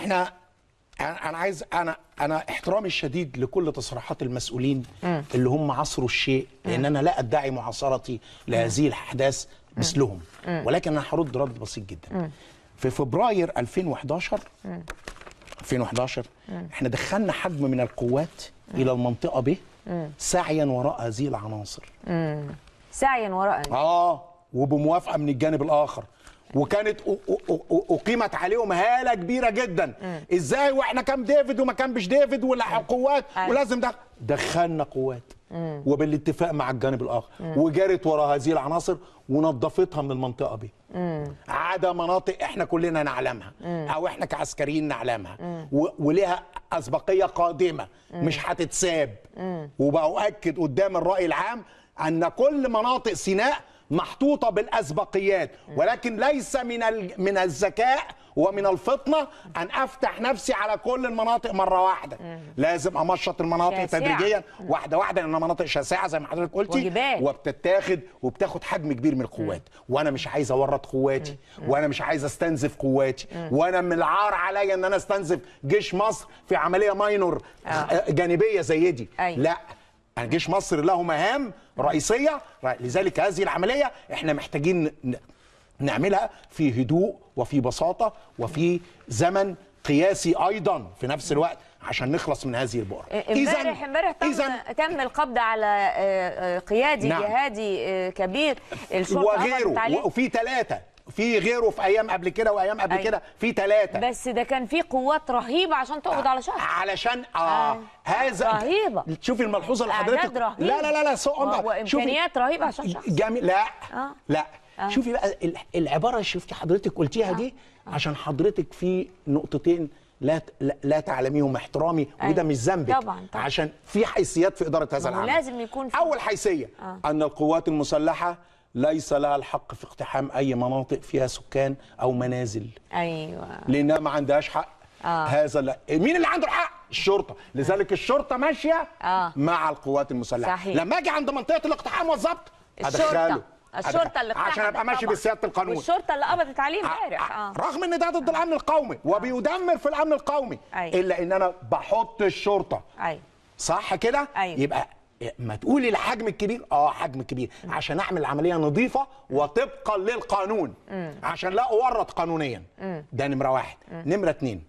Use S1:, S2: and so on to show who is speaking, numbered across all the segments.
S1: احنا انا أنا عايز انا انا احترامي الشديد لكل تصريحات المسؤولين اللي هم عصروا الشيء لان انا لا ادعي معاصرتي لهذه الاحداث مثلهم ولكن انا هرد رد بسيط جدا في فبراير 2011 2011 احنا دخلنا حجم من القوات الى المنطقه ب سعيا وراء هذه العناصر
S2: سعيا وراء
S1: اه وبموافقه من الجانب الاخر وكانت أ- أ- أ- اقيمت عليهم هاله كبيره جدا ازاي واحنا كام ديفيد وما كان مش ديفيد ولا قوات
S2: أيوة.
S1: ولازم ده دخلنا قوات وبالاتفاق مع الجانب الاخر وجرت وراء هذه العناصر ونظفتها من المنطقه دي عدا مناطق احنا كلنا نعلمها او احنا كعسكريين نعلمها و- ولها اسبقيه قادمه مش هتتساب وبأؤكد قدام الراي العام ان كل مناطق سيناء محطوطه بالاسبقيات ولكن ليس من ال- من الذكاء ومن الفطنه ان افتح نفسي على كل المناطق مره واحده لازم امشط المناطق
S2: شاسعة.
S1: تدريجيا واحده واحده لانها مناطق شاسعه زي ما حضرتك قلتي
S2: وجبال.
S1: وبتتاخد وبتاخد حجم كبير من القوات وانا مش عايز اورط قواتي وانا مش عايز استنزف قواتي وانا من العار عليا ان انا استنزف جيش مصر في عمليه ماينور
S2: آه.
S1: جانبيه زي دي
S2: أيوة.
S1: لا أنا جيش مصر له مهام رئيسيه لذلك هذه العمليه احنا محتاجين ن- نعملها في هدوء وفي بساطه وفي زمن قياسي ايضا في نفس الوقت عشان نخلص من هذه البؤره
S2: امبارح امبارح تم
S1: إذن-
S2: تم القبض على آه، آه، قيادي
S1: نعم.
S2: جهادي آه، كبير الشرطه قبضت
S1: وغيره
S2: عليه
S1: وفي ثلاثه في غيره في ايام قبل كده وايام قبل
S2: أيوة.
S1: كده في ثلاثه
S2: بس ده كان في قوات رهيبه عشان تقبض على شخص
S1: علشان اه,
S2: آه.
S1: هذا
S2: رهيبة.
S1: شوفي الملحوظه اللي
S2: أعداد
S1: حضرتك
S2: رهيبة.
S1: لا لا لا لا سوء
S2: و- وإمكانيات رهيبة عشان شخص.
S1: جميل لا
S2: آه.
S1: لا
S2: آه.
S1: شوفي بقى ال- العباره اللي شفتي حضرتك قلتيها دي عشان حضرتك في نقطتين لا ت- لا, لا تعلميهم احترامي
S2: أيوة.
S1: وده مش ذنبك
S2: طبعاً، طبعاً.
S1: عشان في حيثيات في اداره هذا
S2: ما هو
S1: العمل
S2: لازم يكون في-
S1: اول حيثيه
S2: آه.
S1: ان القوات المسلحه ليس لها الحق في اقتحام اي مناطق فيها سكان او منازل
S2: ايوه
S1: لانها ما عندهاش حق
S2: آه.
S1: هذا لا مين اللي عنده الحق الشرطه لذلك الشرطه ماشيه
S2: آه.
S1: مع القوات المسلحه
S2: صحيح.
S1: لما اجي عند منطقه الاقتحام والظبط
S2: الشرطه الشرطه اللي
S1: عشان ابقى
S2: اقتحمت
S1: ماشي
S2: طبعاً.
S1: بسياده القانون
S2: والشرطه اللي قبضت عليه امبارح
S1: ع-
S2: اه
S1: رغم ان ده ضد الامن القومي وبيدمر في الامن القومي
S2: أيوة.
S1: الا ان انا بحط الشرطه
S2: ايوه
S1: صح كده
S2: أيوة.
S1: يبقى ما تقولي الحجم الكبير اه حجم كبير عشان اعمل عمليه نظيفه وطبقا للقانون عشان لا اورط قانونيا ده نمره واحد نمره اتنين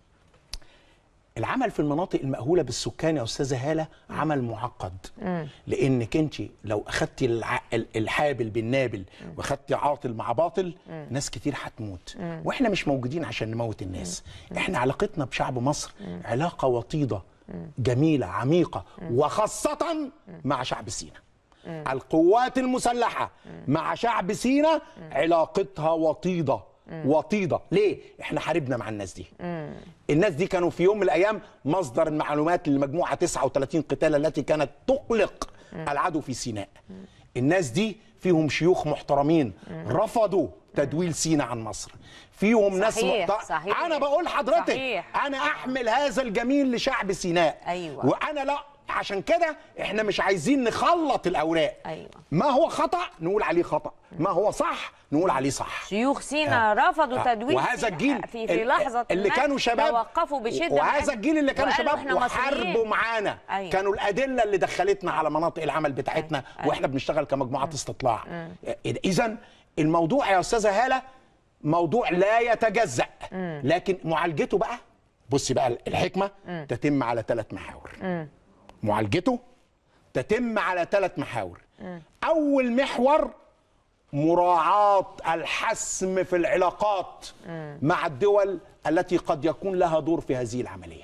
S1: العمل في المناطق المأهولة بالسكان يا أستاذة هالة عمل معقد لأنك أنت لو أخدتي الع... ال- الحابل بالنابل وأخدتي عاطل مع باطل ناس كتير هتموت وإحنا مش موجودين عشان نموت الناس إحنا علاقتنا بشعب مصر علاقة وطيدة جميلة عميقة وخاصة مع شعب سينا القوات المسلحة مع شعب سينا علاقتها وطيدة وطيدة ليه؟ احنا حاربنا مع الناس دي الناس دي كانوا في يوم من الايام مصدر المعلومات للمجموعه 39 قتال التي كانت تقلق العدو في سيناء الناس دي فيهم شيوخ محترمين رفضوا تدويل سيناء عن مصر فيهم ناس
S2: صحيح،
S1: محت...
S2: صحيح.
S1: انا بقول لحضرتك
S2: صحيح.
S1: انا احمل هذا الجميل لشعب سيناء
S2: أيوة.
S1: وانا لا عشان كده احنا مش عايزين نخلط الاوراق
S2: أيوة.
S1: ما هو خطا نقول عليه خطا ما هو صح نقول عليه صح
S2: شيوخ سينا رفضوا
S1: آه.
S2: تدوين
S1: وهذا
S2: سينا
S1: الجيل
S2: في في
S1: ال-
S2: لحظه
S1: اللي
S2: ما
S1: كانوا شباب
S2: توقفوا بشده
S1: وهذا
S2: معانا
S1: الجيل اللي كانوا
S2: وقالوا
S1: شباب
S2: إحنا
S1: وحاربوا
S2: مصريين.
S1: معانا
S2: أيوة.
S1: كانوا الادله اللي دخلتنا على مناطق العمل بتاعتنا
S2: أيوة.
S1: واحنا بنشتغل كمجموعات استطلاع اذا الموضوع يا استاذه هاله موضوع لا يتجزا لكن معالجته بقى بصي بقى الحكمه تتم على ثلاث محاور معالجته تتم على ثلاث محاور اول محور مراعاة الحسم في العلاقات مع الدول التي قد يكون لها دور في هذه العملية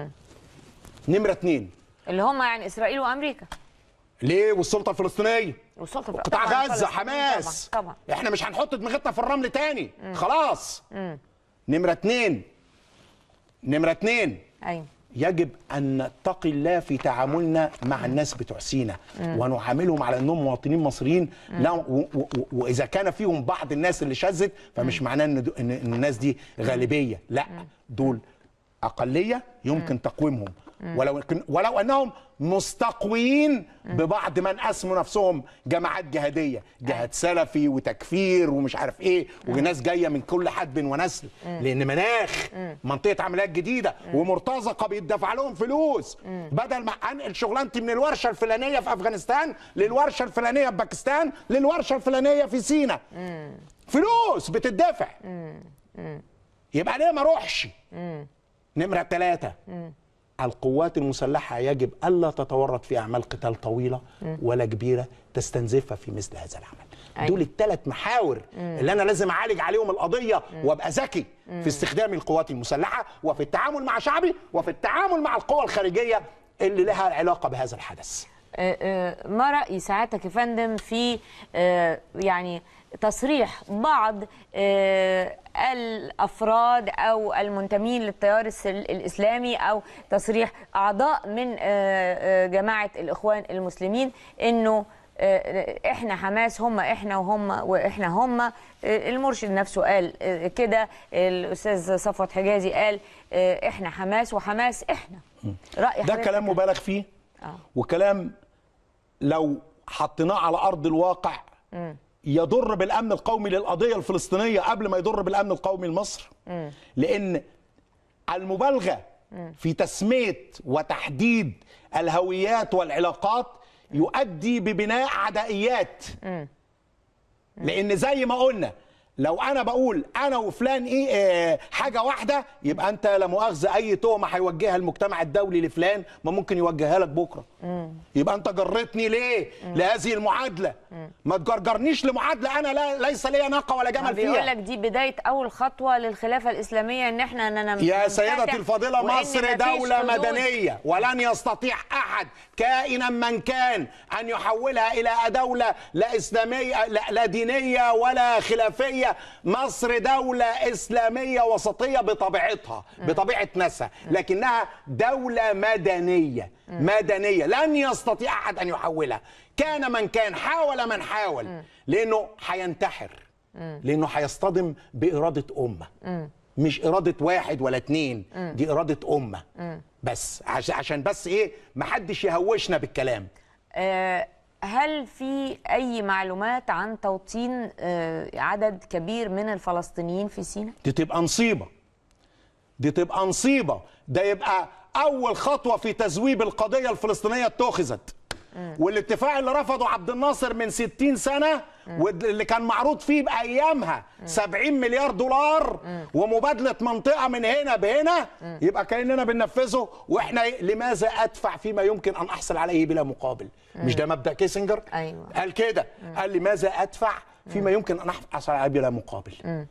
S1: نمرة اتنين
S2: اللي هم يعني اسرائيل وامريكا
S1: ليه والسلطة الفلسطينية
S2: والسلطه
S1: قطاع
S2: طبعاً
S1: غزة
S2: فلسطين
S1: حماس
S2: طبعا طبعا
S1: احنا مش هنحط دماغتنا في الرمل تاني خلاص نمرة اتنين نمرة اتنين
S2: ايوه
S1: يجب ان نتقي الله في تعاملنا مع الناس بتوع سينا ونعاملهم على انهم مواطنين مصريين لا و و و واذا كان فيهم بعض الناس اللي شذت فمش معناه ان, دو- إن إن الناس دي غالبيه لا دول اقليه يمكن تقويمهم ولو ولو انهم مستقويين ببعض من اسموا نفسهم جماعات جهاديه جهاد سلفي وتكفير ومش عارف ايه وناس جايه من كل حدب ونسل لان مناخ منطقه عمليات جديده ومرتزقه بيدفع لهم فلوس بدل ما انقل شغلانتي من الورشه الفلانيه في افغانستان للورشه الفلانيه في باكستان للورشه الفلانيه في سينا فلوس بتدفع يبقى ليه ما اروحش نمرة ثلاثة القوات المسلحة يجب ألا تتورط في أعمال قتال طويلة ولا كبيرة تستنزفها في مثل هذا العمل
S2: أيوة.
S1: دول الثلاث محاور اللي أنا لازم أعالج عليهم القضية وأبقى ذكي في استخدام القوات المسلحة وفي التعامل مع شعبي وفي التعامل مع القوى الخارجية اللي لها علاقة بهذا الحدث
S2: آه، آه، ما رأي سعادتك يا فندم في آه، يعني تصريح بعض آه، الافراد او المنتمين للتيار الس- الاسلامي او تصريح اعضاء من آه، آه، جماعه الاخوان المسلمين انه آه، احنا حماس هم احنا وهم واحنا هم آه، المرشد نفسه قال آه، كده الاستاذ صفوت حجازي قال آه، احنا حماس وحماس احنا راي
S1: ده
S2: حضرتك
S1: كلام مبالغ فيه
S2: آه.
S1: وكلام لو حطيناه على ارض الواقع يضر بالامن القومي للقضيه الفلسطينيه قبل ما يضر بالامن القومي لمصر لان المبالغه في تسميه وتحديد الهويات والعلاقات يؤدي ببناء عدائيات لان زي ما قلنا لو انا بقول انا وفلان ايه آه حاجه واحده يبقى انت لا مؤاخذه اي تهمه هيوجهها المجتمع الدولي لفلان ما ممكن يوجهها لك بكره يبقى انت جرتني ليه لهذه المعادله ما تجرجرنيش لمعادله انا لا ليس لي ناقه ولا جمل
S2: بيقول
S1: فيها
S2: لك دي بدايه اول خطوه للخلافه الاسلاميه ان احنا ننم
S1: يا سيدتي الفاضلة
S2: وإن
S1: مصر
S2: مفيش
S1: دولة
S2: حدود.
S1: مدنية ولن يستطيع أحد كائنا من كان أن يحولها إلى دولة لا إسلامية لا, لا دينية ولا خلافية مصر دولة إسلامية وسطية بطبيعتها بطبيعة ناسها لكنها دولة مدنية مدنية لن يستطيع أحد أن يحولها كان من كان حاول من حاول لأنه هينتحر لأنه هيصطدم بإرادة أمة مش إرادة واحد ولا اتنين دي إرادة أمة بس عش- عشان بس إيه محدش يهوشنا بالكلام
S2: آه، هل في اي معلومات عن توطين آه، عدد كبير من الفلسطينيين في سيناء
S1: دي تبقى نصيبة دي تبقى نصيبة ده يبقى أول خطوة في تذويب القضية الفلسطينية اتخذت والاتفاق اللي رفضه عبد الناصر من 60 سنة واللي كان معروض فيه بأيامها 70 مليار دولار ومبادلة منطقة من هنا بهنا يبقى كأننا بننفذه وإحنا لماذا أدفع فيما يمكن أن أحصل عليه بلا مقابل مش ده مبدأ كيسنجر
S2: أيوة.
S1: قال كده قال لماذا أدفع فيما يمكن أن أحصل عليه بلا مقابل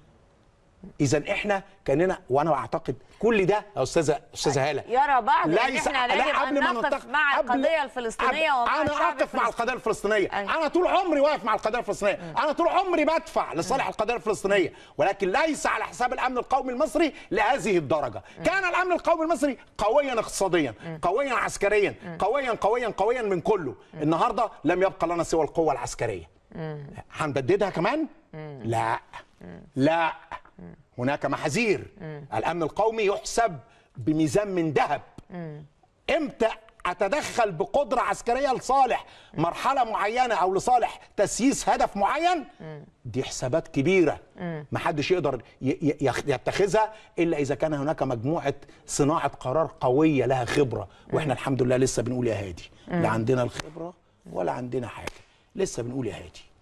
S1: اذا احنا كاننا وانا اعتقد كل ده يا استاذه استاذه هاله
S2: يرى بعض ان
S1: ليس-
S2: احنا
S1: لا،
S2: لازم
S1: قبل
S2: ان
S1: ما
S2: نقف
S1: ننتقل-
S2: مع
S1: قبل-
S2: القضيه الفلسطينيه
S1: قبل-
S2: ومع
S1: انا
S2: الشعب
S1: اقف مع
S2: الفلسطيني.
S1: القضيه الفلسطينيه
S2: أيوة.
S1: انا طول عمري واقف مع القضيه الفلسطينيه انا طول عمري بدفع لصالح القضيه الفلسطينيه ولكن ليس على حساب الامن القومي المصري لهذه الدرجه كان الامن القومي المصري قويا اقتصاديا قويا عسكريا قويا قويا قويا من كله النهارده لم يبقى لنا سوى القوه العسكريه هنبددها كمان لا لا هناك محاذير الامن القومي يحسب بميزان من ذهب امتى اتدخل بقدره عسكريه لصالح مرحله معينه او لصالح تسييس هدف معين دي حسابات كبيره محدش يقدر ي- ي- يخ- يتخذها الا اذا كان هناك مجموعه صناعه قرار قويه لها خبره واحنا الحمد لله لسه بنقول يا هادي لا عندنا الخبره ولا عندنا حاجه لسه بنقول يا هادي